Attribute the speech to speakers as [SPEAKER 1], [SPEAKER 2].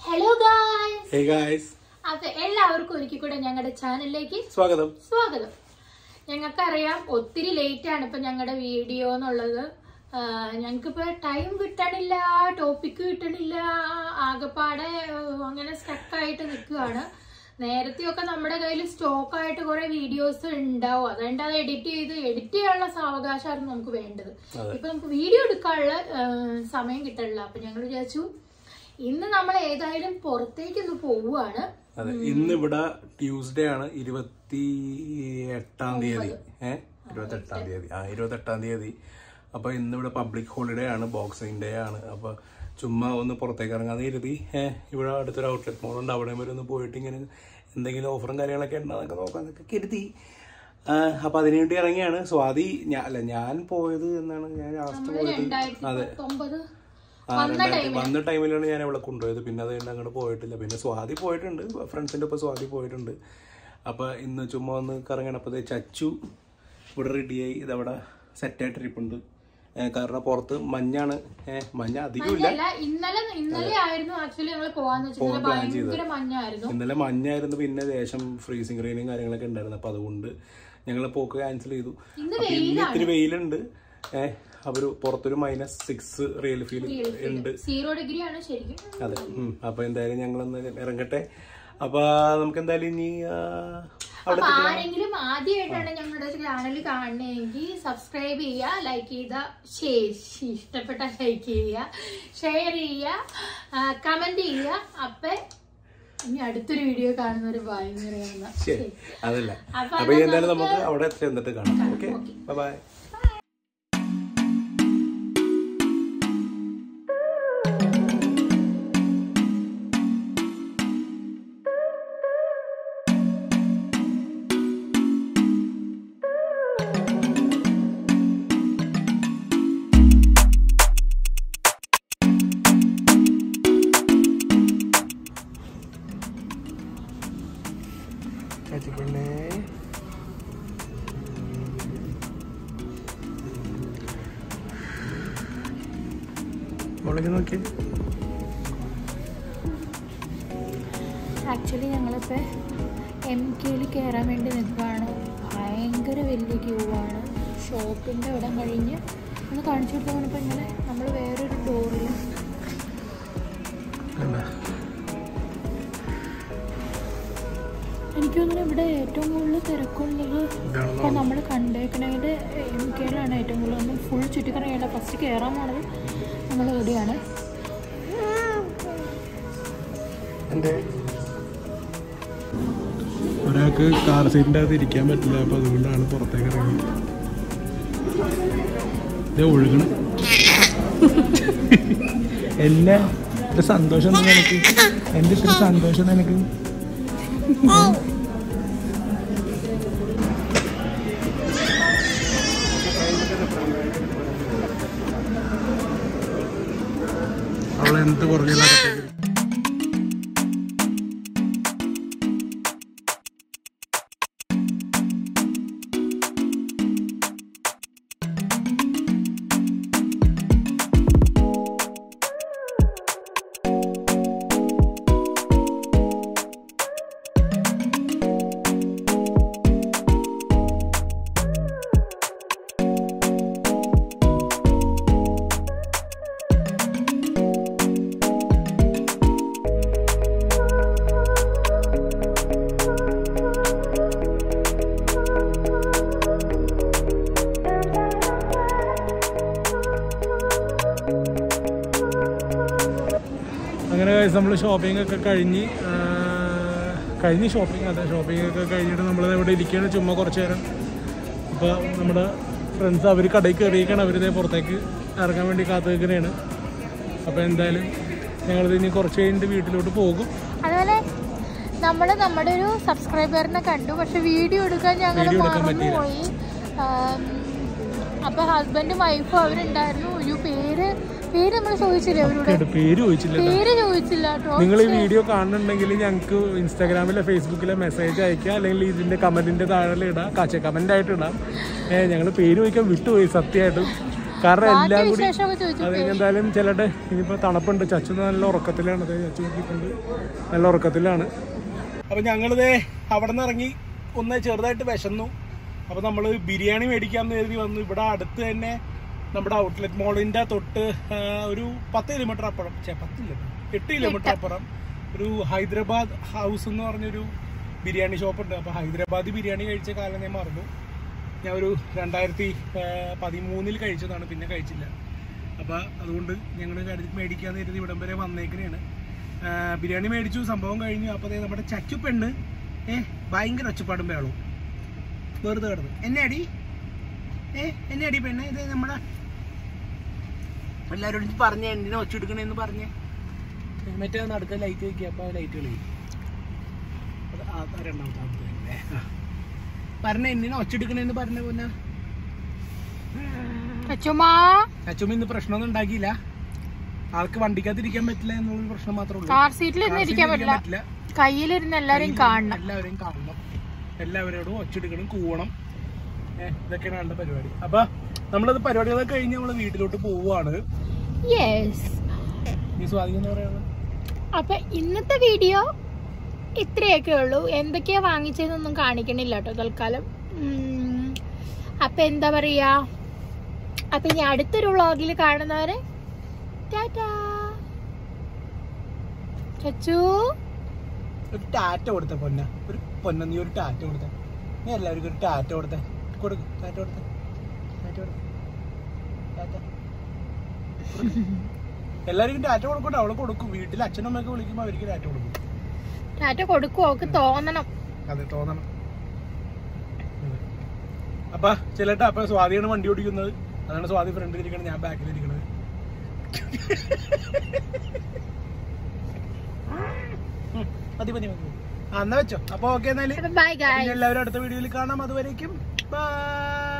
[SPEAKER 1] Hello guys
[SPEAKER 2] hey guys
[SPEAKER 1] അപ്പൊ എല്ലാവർക്കും ഒരിക്കൽ കൂടെ ഞങ്ങളുടെ ചാനലിലേക്ക്
[SPEAKER 2] സ്വാഗതം
[SPEAKER 1] സ്വാഗതം ഞങ്ങൾക്കറിയാം ഒത്തിരി ലേറ്റ് ആണ് ഇപ്പൊ ഞങ്ങളുടെ വീഡിയോ എന്നുള്ളത് ഞങ്ങൾക്കിപ്പോ ടൈം കിട്ടണില്ല ടോപ്പിക്ക് കിട്ടണില്ല ആകെപ്പാടെ ആഹ്, അങ്ങനെ സ്റ്റക്കായിട്ട് നിൽക്കുകയാണ് നേരത്തെയൊക്കെ നമ്മുടെ കയ്യിൽ സ്റ്റോക്ക് ആയിട്ട് കുറെ വീഡിയോസ് ഉണ്ടാവും അതുകൊണ്ട് അത് എഡിറ്റ് ചെയ്ത് എഡിറ്റ് ചെയ്യാനുള്ള സാവകാശമായിരുന്നു നമുക്ക് വേണ്ടത് ഇപ്പൊ നമുക്ക് വീഡിയോ എടുക്കാനുള്ള ആഹ്, സമയം കിട്ടണില്ല അപ്പൊ ഞങ്ങൾ വിചാരിച്ചു ഇന്ന് നമ്മൾ ഏതായാലും പുറത്തേക്ക് ഒന്ന് പോവുകയാണ്
[SPEAKER 2] അതെ ഇന്ന് ഇവിടെ ട്യൂസ്ഡേ ആണ് ഇരുപത്തി എട്ടാം തീയതി ഏഹ് ഇരുപത്തി എട്ടാം തീയതി ആ ഇരുപത്തി എട്ടാം തീയതി അപ്പൊ ഇന്ന് ഇവിടെ പബ്ലിക് ഹോളിഡേ ആണ് ബോക്സിംഗ് ഡേ ആണ് അപ്പൊ ചുമ്മാ ഒന്ന് പുറത്തേക്ക് ഇറങ്ങാതെ കരുതി ഏഹ് ഇവിടെ അടുത്തൊരു ഔട്ട്ലെറ്റ് മോൾ ഉണ്ട് അവിടെ വരെ ഒന്ന് പോയിട്ട് ഇങ്ങനെ എന്തെങ്കിലും ഓഫറും കാര്യങ്ങളൊക്കെ ഉണ്ടോന്നൊക്കെ നോക്കാന്നൊക്കെ കരുതി ആ, അപ്പൊ അതിനുവേണ്ടി ഇറങ്ങിയാണ് സ്വാതി ഞാൻ അല്ല ഞാൻ പോയത് എന്നാണ് ഞാൻ ലാസ്റ്റ് പോയത്
[SPEAKER 1] രണ്ടായിരത്തി
[SPEAKER 2] അതെ
[SPEAKER 1] പത്തൊമ്പത്
[SPEAKER 2] ആ, രണ്ടായിരത്തി വന്ന ടൈമിലാണ് ഞാൻ അവളെ കൊണ്ടുപോയത് പിന്നെ അത് കഴിഞ്ഞ് അങ്ങോട്ട് പോയിട്ടില്ല പിന്നെ സ്വാതി പോയിട്ടുണ്ട് ഫ്രണ്ട്സിന്റെ ഒപ്പം സ്വാതി പോയിട്ടുണ്ട് അപ്പൊ ഇന്ന് ചുമ്മാ ഒന്ന് കറങ്ങണപ്പോ ദേ ചച്ചു ഇവിടെ റെഡിയായി ഇതവിടെ സെറ്റായിട്ട് ഇരിപ്പുണ്ട് ഏ, കാരണം പുറത്ത് മഞ്ഞാണ് ഏഹ് മഞ്ഞ അധികമില്ല
[SPEAKER 1] അല്ല ഇന്നലെ ഇന്നലെ ആയിരുന്നു ആക്ച്വലി ഞങ്ങൾ പോവാന്ന് വെച്ചാൽ ഭയങ്കര മഞ്ഞായിരുന്നു
[SPEAKER 2] ഇന്നലെ മഞ്ഞായിരുന്നു പിന്നെ ദേശം ഫ്രീസിങ് റെയിനും കാര്യങ്ങളൊക്കെ ഉണ്ടായിരുന്നു അപ്പൊ അതുകൊണ്ട് ഞങ്ങൾ പോക്ക് ക്യാൻസൽ ചെയ്തു
[SPEAKER 1] ഇന്ന്
[SPEAKER 2] അപ്പൊ ഇന്ന് ഇത്തിരി വെയിലുണ്ട് ഏഹ് അവര് പുറത്തൊരു മൈനസ് സിക്സ് റിയൽ ഫീൽ ഉണ്ട്
[SPEAKER 1] സീറോ ഡിഗ്രി ആണ് ശരിക്കും
[SPEAKER 2] അതെ ഉം. അപ്പൊ എന്തായാലും ഞങ്ങളൊന്ന് ഇറങ്ങട്ടെ അപ്പൊ നമുക്ക് എന്തായാലും ഇനി ആ, അവിടെ
[SPEAKER 1] അപ്പൊ ആരെങ്കിലും ആദ്യമായിട്ടാണ് ഞങ്ങളുടെ ചാനൽ കാണുന്നതെങ്കിൽ സബ്സ്ക്രൈബ് ചെയ്യുക ലൈക്ക് ചെയ്ത ഇഷ്ടപ്പെട്ട ലൈക്ക് ചെയ്യുക ഷെയർ ചെയ്യുക കമന്റ് ചെയ്യുക അപ്പൊ ഇനി അടുത്തൊരു വീഡിയോ കാണുന്നവര് ഭയങ്കര
[SPEAKER 2] ശരി അതല്ല
[SPEAKER 1] അപ്പൊ
[SPEAKER 2] അപ്പൊ ഇനി എന്തായാലും നമുക്ക് അവിടെ ചെന്നിട്ട് കാണാം ഓക്കെ ബൈ പിന്നെ മുളക് നോക്കി
[SPEAKER 1] ആക്ച്വലി ഞങ്ങളിപ്പോൾ എം കെയിൽ കയറാൻ വേണ്ടി നിൽക്കുകയാണ് ഭയങ്കര വലിയ ക്യൂ ആണ് ഷോപ്പിൻ്റെ ഇവിടം കഴിഞ്ഞ് ഒന്ന് കാണിച്ചു കൊടുത്തപ്പോൾ ഇങ്ങനെ നമ്മൾ വേറൊരു ഡോറിൽ എനിക്ക് തോന്നുന്നു ഇവിടെ ഏറ്റവും കൂടുതൽ തിരക്കുള്ളത് ഇപ്പോൾ നമ്മൾ കണ്ടേക്കണതിൽ എം കെയിലാണ് ഏറ്റവും കൂടുതൽ ഒന്ന് ഫുൾ ചുറ്റിക്കറങ്ങിയല്ല ഫസ്റ്റ് കയറാൻ പോണത് നമ്മൾ ഇവിടെയാണ്
[SPEAKER 2] എന്തേ ഒരാൾക്ക് കാർ സീറ്റിൻ്റെ അകത്ത് ഇരിക്കാൻ പറ്റില്ല അപ്പൊ അതുകൊണ്ടാണ് പുറത്തേക്ക് ഇറങ്ങി ഇത് ഒഴുകണം എന്നെ ഇത്ര സന്തോഷം നിനക്ക് എന്റെ ഇത്ര സന്തോഷം നിനക്ക് അവളെന്ത് പുറകെ നടക്കുന്നു അങ്ങനെ നമ്മൾ ഷോപ്പിംഗ് ഒക്കെ കഴിഞ്ഞ് ആ, കഴിഞ്ഞ് ഷോപ്പിംഗ് അതെ ഷോപ്പിംഗ് ഒക്കെ കഴിഞ്ഞിട്ട് നമ്മൾ ഇവിടെ ഇരിക്കുകയാണ് ചുമ്മാ കുറച്ച് നേരം അപ്പോൾ നമ്മുടെ ഫ്രണ്ട്സ് അവർ കടയിൽ കയറിയിരിക്കുകയാണ് അവരിതേ പുറത്തേക്ക് ഇറങ്ങാൻ വേണ്ടി കാത്തു നിൽക്കുന്നതാണ് അപ്പോൾ എന്തായാലും ഞങ്ങളിത് ഇനി കുറച്ച് കഴിഞ്ഞിട്ട് വീട്ടിലോട്ട് പോകും
[SPEAKER 1] അതുപോലെ നമ്മൾ നമ്മുടെ ഒരു സബ്സ്ക്രൈബറിനെ കണ്ടു പക്ഷെ വീഡിയോ എടുക്കാൻ ഞങ്ങൾ
[SPEAKER 2] Video എടുക്കാൻ
[SPEAKER 1] മറന്നുപോയി ആം, അപ്പൊ ഹസ്ബൻഡും വൈഫും അവരുണ്ടായിരുന്നു ഒരു പേര് പേര് നമ്മൾ ചോദിച്ചില്ലേ അവരോട്
[SPEAKER 2] കേട്ടോ, പേര് ചോദിച്ചില്ല
[SPEAKER 1] പേര് ചോദിച്ചില്ല കേട്ടോ
[SPEAKER 2] നിങ്ങൾ ഈ വീഡിയോ കാണുന്നുണ്ടെങ്കിൽ ഞങ്ങൾക്ക് ഇൻസ്റ്റാഗ്രാമിലോ ഫേസ്ബുക്കിലോ മെസ്സേജ് അയക്കുക അല്ലെങ്കിൽ ഇതിന്റെ കമന്റിന്റെ താഴെ ഇടാം കാച്ച കമന്റ് ആയിട്ട് ഇടാം ഞങ്ങൾ പേര് ചോദിക്കാൻ വിട്ടുപോയി സത്യമായിട്ടും കാരണം എല്ലാം
[SPEAKER 1] ബാക്കി
[SPEAKER 2] കൂടി
[SPEAKER 1] വിശേഷമൊക്കെ ചോദിച്ചു
[SPEAKER 2] അത് കഴിഞ്ഞ് എന്തായാലും ചിലട്ടെ ഇനിയിപ്പോൾ തണുപ്പുണ്ട് ചച്ചു നല്ല ഉറക്കത്തിലാണ് ദേ ചച്ചു നോക്കിയിട്ടുണ്ട് നല്ല ഉറക്കത്തിലാണ് അപ്പം ഞങ്ങളിതേ അവിടെ നിന്ന് ഇറങ്ങി ഒന്ന് ചെറുതായിട്ട് വിശന്നു അപ്പോൾ നമ്മൾ ബിരിയാണി മേടിക്കാമെന്ന് കരുതി വന്നു ഇവിടെ അടുത്ത് തന്നെ നമ്മുടെ ഔട്ട്ലെറ്റ് മോളിൻ്റെ തൊട്ട് ആ, ഒരു പത്ത് കിലോമീറ്റർ അപ്പുറം ചേ പത്തില്ല എട്ട് കിലോമീറ്റർ അപ്പുറം ഒരു ഹൈദരാബാദ് ഹൗസ് എന്ന് പറഞ്ഞൊരു ബിരിയാണി ഷോപ്പുണ്ട് അപ്പോൾ ഹൈദരാബാദി ബിരിയാണി കഴിച്ച കാലം ഞാൻ മറന്നു ഞാൻ ഒരു രണ്ടായിരത്തി പതിമൂന്നിൽ കഴിച്ചതാണ് പിന്നെ കഴിച്ചില്ല അപ്പോൾ അതുകൊണ്ട് ഞങ്ങൾ മേടിക്കാന്ന് കരുതി ഇവിടം വരെ വന്നേക്കണേണ് ആ, ബിരിയാണി മേടിച്ചു സംഭവം കഴിഞ്ഞു അപ്പോൾ ദേ നമ്മുടെ ചച്ചു പെണ്ണ് ഏ ഭയങ്കര ഒച്ചപ്പാടും വേളവും വെറുതെ കിടന്നു എന്നെ അടി ഏ എന്നെ അടി പെണ്ണ് ഇത് നമ്മുടെ എല്ലാവരോടും പറഞ്ഞ എന്തിനാ ഒച്ച എടുക്കണേന്ന് പറഞ്ഞേ മറ്റേ നടുക്ക ലൈറ്റ് വെക്കുക അപ്പോൾ ലൈറ്റ് കളി രണ്ടാമത്തെ പറഞ്ഞ എന്തിനാ ഒച്ച എടുക്കണേന്ന് പറഞ്ഞ പോലെ
[SPEAKER 1] അച്ചുമാ
[SPEAKER 2] അച്ഛമ്മ ഇന്ന് പ്രശ്നമൊന്നും ഉണ്ടാക്കിയില്ല ആൾക്ക് വണ്ടിക്കകത്തിരിക്കാൻ പറ്റില്ല എന്നുള്ള പ്രശ്നം മാത്രമേ ഉള്ളൂ
[SPEAKER 1] കാർ സീറ്റിൽ ഇരുന്ന്
[SPEAKER 2] കാർ
[SPEAKER 1] ഇരിക്കാൻ
[SPEAKER 2] സീറ്റിൽ
[SPEAKER 1] പറ്റില്ല കയ്യിലിരുന്ന് എല്ലാരെയും കാണണം
[SPEAKER 2] എല്ലാവരെയും കാണണം എല്ലാവരോടും ഒച്ചെടുക്കണം കൂവണം ഏഹ് ഇതൊക്കെയാണ് ആളുടെ പരിപാടി അപ്പൊ നമ്മളത് പരിപാടികളൊക്കെ കഴിഞ്ഞ് നമ്മള് വീട്ടിലോട്ട് പോവുകയാണ്
[SPEAKER 1] യെസ്
[SPEAKER 2] ഈ സ്വാധീനം എന്ന് പറയുന്നത്
[SPEAKER 1] അപ്പൊ ഇന്നത്തെ വീഡിയോ ഇത്രയൊക്കെ ഉള്ളൂ എന്തൊക്കെയാ വാങ്ങിച്ചതെന്നൊന്നും കാണിക്കണില്ല കേട്ടോ തൽക്കാലം ഉം, അപ്പൊ എന്താ പറയാ അപ്പൊ ഇനി അടുത്തൊരു വ്ളോഗിൽ കാണുന്നവരെ ടാറ്റാ ചച്ചു
[SPEAKER 2] ഒരു ടാറ്റ കൊടുത്ത പൊന്ന ഒരു പൊന്ന നീ ഒരു ടാറ്റ കൊടുത്ത നീ എല്ലാവർക്കും ഒരു ടാറ്റ കൊടുത്ത കൊടുക്ക് ടാറ്റ കൊടുത്ത ടാറ്റ കൊടുത്ത ടാറ്റ എല്ലാവർക്കും ടാറ്റ കൊടുക്കട്ടെ അവള് കൊടുക്കും വീട്ടിൽ അച്ഛനും അമ്മയൊക്കെ വിളിക്കുമ്പോൾ അവർക്ക് ടാറ്റ കൊടുക്കും
[SPEAKER 1] ടാറ്റ കൊടുക്കുവോ ഒക്കെ തോന്നണം
[SPEAKER 2] അതെ തോന്നണം അതെ. അപ്പൊ ചെല്ലട്ടെ അപ്പൊ സ്വാതിയാണ് വണ്ടി ഓടിക്കുന്നത് അതാണ് സ്വാതി ഫ്രണ്ടിൽ ഇരിക്കണത് ഞാൻ ബാക്കിൽ ഇരിക്കണത് ഉം, മതി മതി മതി ആ, എന്നാ വെച്ചോ അപ്പൊ ഓക്കെ എന്നാല്
[SPEAKER 1] ബൈ ഗായ്
[SPEAKER 2] പിന്നെ എല്ലാവരും അടുത്ത വീഡിയോയിൽ കാണാം അതുവരേക്കും ബൈ